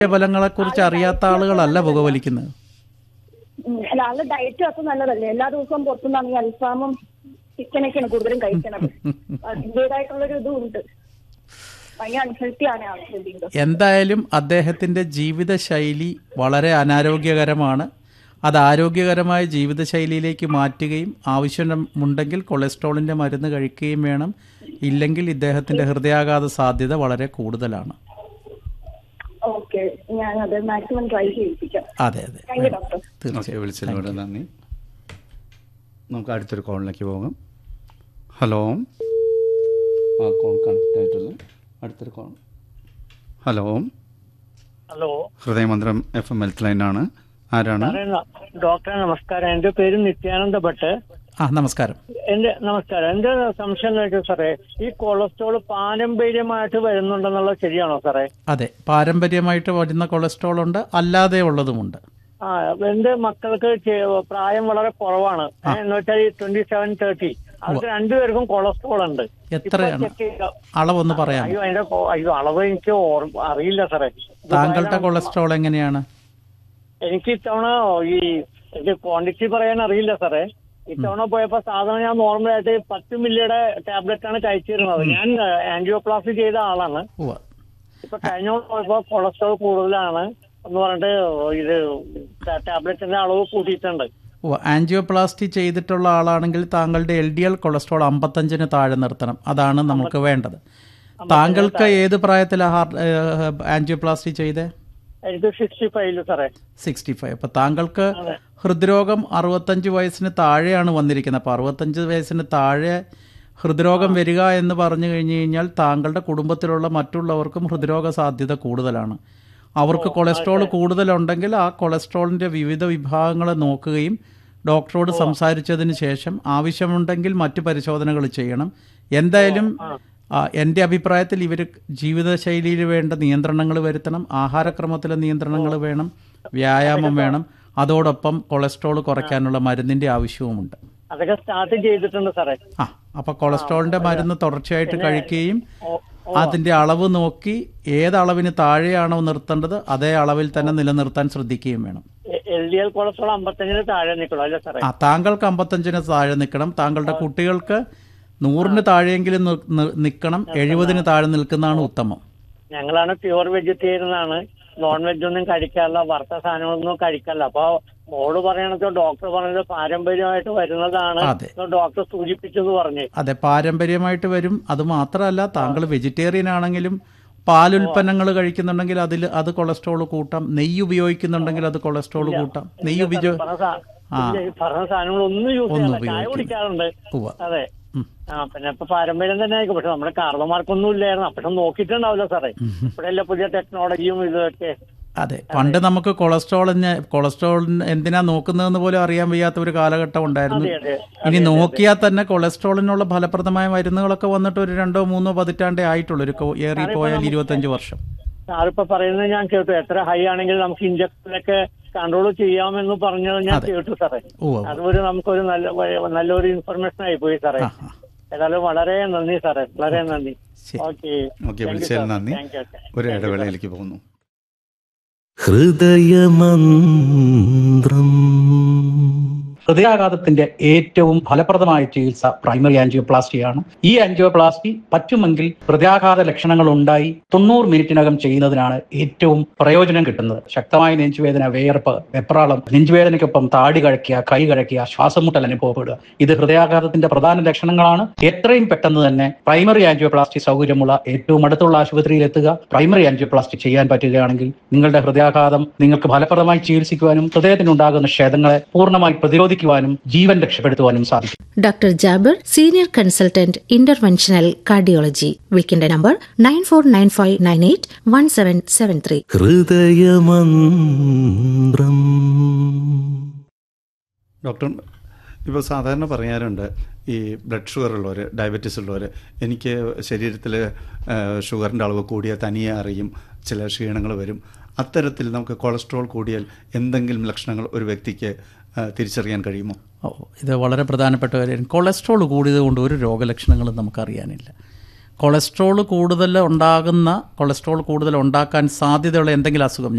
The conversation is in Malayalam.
ഫലങ്ങളെക്കുറിച്ച് അറിയാത്ത ആളുകളല്ല പുകവലിക്കുന്നത് ഉം, അല്ല ആളുടെ ഡയറ്റും ഒക്കെ നല്ലതല്ലേ എല്ലാ ദിവസവും പുറത്തുനിന്നാണ് ഈ അൽഫാമും ചിക്കനൊക്കെയാണ് കൂടുതലും കഴിക്കണത് അതിൻ്റെതായിട്ടുള്ളൊരു ഇതും ഉണ്ട് ഭയങ്കര അൺഹെൽത്തി ആണ് ആൾ ശ്രദ്ധിക്കുന്നത് എന്തായാലും അദ്ദേഹത്തിൻ്റെ ജീവിതശൈലി വളരെ അനാരോഗ്യകരമാണ് അത് ആരോഗ്യകരമായ ജീവിതശൈലിയിലേക്ക് മാറ്റുകയും ആവശ്യമുണ്ടെങ്കിൽ കൊളസ്ട്രോളിൻ്റെ മരുന്ന് കഴിക്കുകയും വേണം ഇല്ലെങ്കിൽ ഇദ്ദേഹത്തിൻ്റെ ഹൃദയാഘാത സാധ്യത വളരെ കൂടുതലാണ് ഓക്കെ ഞാൻ അത് മാക്സിമം ട്രൈ ചെയ്യിപ്പിക്കാം അതെ അതെ താങ്ക് യു ഡോക്ടർ തീർച്ചയായും ഓക്കെ വിളിച്ചതിലൂടെ നന്ദി നമുക്ക് അടുത്തൊരു കോളിലേക്ക് പോകാം ഹലോ ആ കോൾ കണക്ട് ആയിട്ടില്ല അടുത്തൊരു call hello hello Hridayamanthram F M health ലൈനാണ് ആരാണ് സാറേ ന- ഡോക്ടറെ നമസ്കാരം എന്റെ പേര് നിത്യാനന്ദ ഭട്ട് ആ നമസ്കാരം എന്റെ നമസ്കാരം എന്റെ സംശയം എന്ന് വെച്ചാൽ സാറേ ഈ കൊളസ്ട്രോൾ പാരമ്പര്യമായിട്ട് വരുന്നുണ്ടെന്നുള്ളത് ശരിയാണോ സാറേ അതെ പാരമ്പര്യമായിട്ട് വരുന്ന കൊളസ്ട്രോൾ ഉണ്ട് അല്ലാതെ ഉള്ളതുമുണ്ട് ആ എന്റെ മക്കൾക്ക് ചെ- പ്രായം വളരെ കുറവാണ് ഏ, എന്ന് വെച്ചാൽ ട്വന്റി സെവൻ തേർട്ടി അവർക്ക് രണ്ടുപേർക്കും കൊളസ്ട്രോൾ ഉണ്ട് എത്രയാണ് ചെക്ക് ചെയ്ത- അളവൊന്ന് പറയാം അയ്യോ അതിന്റെ കൊ- അയ്യോ അളവ് എനിക്ക് ഓർമ്മ അറിയില്ല സാറേ താങ്കളുടെ കൊളസ്ട്രോൾ എങ്ങനെയാണ് എനിക്ക് ഇത്തവണ ഈ എനിക്ക് ക്വാണ്ടിറ്റി പറയാൻ അറിയില്ല സാറേ ഇത്തവണ പോയപ്പോ സാധാരണ ഞാൻ നോർമൽ ആയിട്ട് പത്ത് മില്ലിയുടെ ടാബ്ലറ്റ് ആണ് കഴിച്ചിരുന്നത് ഞാൻ ആൻജിയോപ്ലാസ്റ്റി ചെയ്ത ആളാണ് ഉവ്വ ഇപ്പൊ കഴിഞ്ഞ തവണ പോയപ്പോ കൊളസ്ട്രോൾ കൂടുതലാണ് എന്ന് പറഞ്ഞിട്ട് ഇത് ടാബ്ലറ്റിന്റെ അളവ് കൂട്ടിയിട്ടുണ്ട് ഉവ്വ ആൻജിയോപ്ലാസ്റ്റി ചെയ്തിട്ടുള്ള ആളാണെങ്കിൽ താങ്കളുടെ എൽ ഡി എൽ കൊളസ്ട്രോൾ അമ്പത്തഞ്ചിന് താഴെ നിർത്തണം അതാണ് നമുക്ക് വേണ്ടത് താങ്കൾക്ക് ഏത് പ്രായത്തിലാണ് ഹാർട്ട് ആൻജിയോപ്ലാസ്റ്റി ചെയ്തേ എനിക്ക് സിക്സ്റ്റി ഫൈവില് സാറേ സിക്സ്റ്റി ഫൈവ് അപ്പോൾ താങ്കൾക്ക് ഹൃദ്രോഗം അറുപത്തഞ്ച് വയസ്സിന് താഴെയാണ് വന്നിരിക്കുന്നത് അപ്പോൾ അറുപത്തഞ്ച് വയസ്സിന് താഴെ ഹൃദ്രോഗം വരിക എന്ന് പറഞ്ഞു കഴിഞ്ഞു കഴിഞ്ഞാൽ താങ്കളുടെ കുടുംബത്തിലുള്ള മറ്റുള്ളവർക്കും ഹൃദ്രോഗ സാധ്യത കൂടുതലാണ് അവർക്ക് കൊളസ്ട്രോൾ കൂടുതലുണ്ടെങ്കിൽ ആ കൊളസ്ട്രോളിൻ്റെ വിവിധ വിഭാഗങ്ങളെ നോക്കുകയും ഡോക്ടറോട് സംസാരിച്ചതിന് ശേഷം ആവശ്യമുണ്ടെങ്കിൽ മറ്റു പരിശോധനകൾ ചെയ്യണം എന്തായാലും ആ, എൻ്റെ അഭിപ്രായത്തിൽ ഇവർ ജീവിതശൈലിയിൽ വേണ്ട നിയന്ത്രണങ്ങൾ വരുത്തണം ആഹാരക്രമത്തിലെ നിയന്ത്രണങ്ങൾ വേണം വ്യായാമം വേണം അതോടൊപ്പം കൊളസ്ട്രോൾ കുറയ്ക്കാനുള്ള മരുന്നിൻ്റെ ആവശ്യവുമുണ്ട് അതൊക്കെ സ്റ്റാർട്ട് ചെയ്തിട്ടുണ്ട് സാറേ ആ അപ്പോൾ കൊളസ്ട്രോളിൻ്റെ മരുന്ന് തുടർച്ചയായിട്ട് കഴിക്കുകയും അതിൻ്റെ അളവ് നോക്കി ഏത് അളവിന് താഴെയാണോ നിർത്തേണ്ടത് അതേ അളവിൽ തന്നെ നിലനിർത്താൻ ശ്രദ്ധിക്കുകയും വേണം എൽ ഡി എൽ കൊളസ്ട്രോൾ അമ്പത്തഞ്ചിന് താഴെ നിൽക്കണം അല്ലേ സാറേ ആ താങ്കൾക്ക് അമ്പത്തഞ്ചിന് താഴെ നിൽക്കണം താങ്കളുടെ കുട്ടികൾക്ക് നൂറിന് താഴെയെങ്കിലും നി- നി- നിൽക്കണം എഴുപതിന് താഴെ നിൽക്കുന്നതാണ് ഉത്തമം ഞങ്ങളാണ് പ്യുവർ വെജിറ്റേറിയൻ ആണ് നോൺ വെജ് ഒന്നും കഴിക്കാറില്ല വറുത്ത സാധനങ്ങളൊന്നും കഴിക്കാറില്ല അപ്പൊ മോള് പറയണത് ഡോക്ടർ പറഞ്ഞത് പാരമ്പര്യമായിട്ട് വരുന്നതാണ് അതെ. എന്ന് ഡോക്ടർ സൂചിപ്പിച്ചെന്ന് പറഞ്ഞു അതെ പാരമ്പര്യമായിട്ട് വരും അത് മാത്രമല്ല താങ്കൾ വെജിറ്റേറിയൻ ആണെങ്കിലും പാലുൽപ്പന്നങ്ങൾ കഴിക്കുന്നുണ്ടെങ്കിൽ അതിൽ അത് കൊളസ്ട്രോൾ കൂട്ടാം നെയ്യ് ഉപയോഗിക്കുന്നുണ്ടെങ്കിൽ അത് കൊളസ്ട്രോൾ കൂട്ടാം നെയ്യ് ഉപയോഗ പറഞ്ഞ സാ- ആ. ഇല്ല, ഈ പറഞ്ഞ സാധനങ്ങളൊന്നും യൂസ് ഒന്നും ചെയ്യാറില്ല ചായ കുടിക്കാറുണ്ട് ഉവ്വ. അതെ ഉം. ആ പിന്നെ ഇപ്പൊ പാരമ്പര്യം തന്നെ ആയിരിക്കും പക്ഷെ നമ്മുടെ കാരണന്മാർക്കൊന്നും ഇല്ലായിരുന്നു പക്ഷെ നോക്കിയിട്ടുണ്ടാവില്ല സാറേ ഇപ്പോഴല്ലേ പുതിയ ടെക്നോളജിയും ഇതൊക്കെ അതെ പണ്ട് നമുക്ക് കൊളസ്ട്രോളിന് കൊളസ്ട്രോളിന് എന്തിനാ നോക്കുന്നതെന്ന് പോലും അറിയാൻ വയ്യാത്ത ഒരു കാലഘട്ടം ഉണ്ടായിരുന്നു അതെ, അതെ. ഇനി നോക്കിയാൽ തന്നെ കൊളസ്ട്രോളിനുള്ള ഫലപ്രദമായ മരുന്നുകളൊക്കെ വന്നിട്ട് ഒരു രണ്ടോ മൂന്നോ പതിറ്റാണ്ടേ ആയിട്ടുള്ളൂ ഒരു കോ- ഏറി പോയാൽ ഇരുപത്തഞ്ച് വർഷം സാറിപ്പോ പറയുന്നത് ഞാൻ കേട്ടു എത്ര ഹൈ ആണെങ്കിൽ നമുക്ക് ഇഞ്ചക്ഷനൊക്കെ കൺട്രോൾ ചെയ്യാമെന്ന് പറഞ്ഞത് ഞാൻ കേട്ടു സാറേ ഉവ്വ് ഉവ്വ്. അതുപോലെ നമുക്കൊരു നല്ല വ- നല്ലൊരു ഇൻഫർമേഷൻ ആയി പോയി സാറേ ആ, ആ. ഏതായാലും വളരെ നന്ദി സാറേ വളരെ നന്ദി ശരി. ഓക്കെ ഓക്കെ വിളിച്ചതിൽ നന്ദി താങ്ക് യു ഒരു ഇടവേളയിലേക്ക് പോകുന്നു ഹൃദയമന്ത്രം ഹൃദയാഘാതത്തിന്റെ ഏറ്റവും ഫലപ്രദമായ ചികിത്സ പ്രൈമറി ആൻജിയോപ്ലാസ്റ്റിയാണ് ഈ ആൻജിയോപ്ലാസ്റ്റി പറ്റുമെങ്കിൽ ഹൃദയാഘാത ലക്ഷണങ്ങൾ ഉണ്ടായി തൊണ്ണൂറ് മിനിറ്റിനകം ചെയ്യുന്നതിനാണ് ഏറ്റവും പ്രയോജനം കിട്ടുന്നത് ശക്തമായ നെഞ്ചുവേദന വേർപ്പ് വെപ്രാളം നെഞ്ചുവേദനയ്ക്കൊപ്പം താടി കഴക്കുക കൈ കഴക്കുക ശ്വാസം മുട്ടൽ അനുഭവപ്പെടുക ഇത് ഹൃദയാഘാതത്തിന്റെ പ്രധാന ലക്ഷണങ്ങളാണ് എത്രയും പെട്ടെന്ന് തന്നെ പ്രൈമറി ആൻജിയോപ്ലാസ്റ്റി സൗകര്യമുള്ള ഏറ്റവും അടുത്തുള്ള ആശുപത്രിയിൽ എത്തുക പ്രൈമറി ആൻജിയോപ്ലാസ്റ്റി ചെയ്യാൻ പറ്റുകയാണെങ്കിൽ നിങ്ങളുടെ ഹൃദയാഘാതം നിങ്ങൾക്ക് ഫലപ്രദമായി ചികിത്സിക്കുവാനും ഹൃദയത്തിനുണ്ടാകുന്ന ക്ഷതങ്ങളെ പൂർണ്ണമായി പ്രതിരോധിക്കുവാനും ജീവൻ രക്ഷപ്പെടുത്തുവാനും സാധിക്കും doctor Jabir senior consultant interventional cardiology വിളിക്കേണ്ട number nine four nine five nine eight one seven seven three Hridayamanthram doctor ഇപ്പോൾ സാധാരണ പറയാറുണ്ട് ഈ ബ്ലഡ് ഷുഗർ ഉള്ളവർ ഡയബറ്റീസ് ഉള്ളവർ എനിക്ക് ശരീരത്തിൽ ഷുഗറിൻ്റെ അളവ് കൂടിയാൽ തനിയെ അറിയും ചില ക്ഷീണങ്ങൾ വരും അത്തരത്തിൽ നമുക്ക് കൊളസ്ട്രോൾ കൂടിയാൽ എന്തെങ്കിലും ലക്ഷണങ്ങൾ ഒരു വ്യക്തിക്ക് ആ, തിരിച്ചറിയാൻ കഴിയുമോ ഓ ഇത് വളരെ പ്രധാനപ്പെട്ട കാര്യം കൊളസ്ട്രോൾ കൂടിയത് കൊണ്ട് ഒരു രോഗലക്ഷണങ്ങളും നമുക്കറിയാനില്ല കൊളസ്ട്രോൾ കൂടുതൽ ഉണ്ടാകുന്ന കൊളസ്ട്രോൾ കൂടുതൽ ഉണ്ടാക്കാൻ സാധ്യതയുള്ള എന്തെങ്കിലും അസുഖം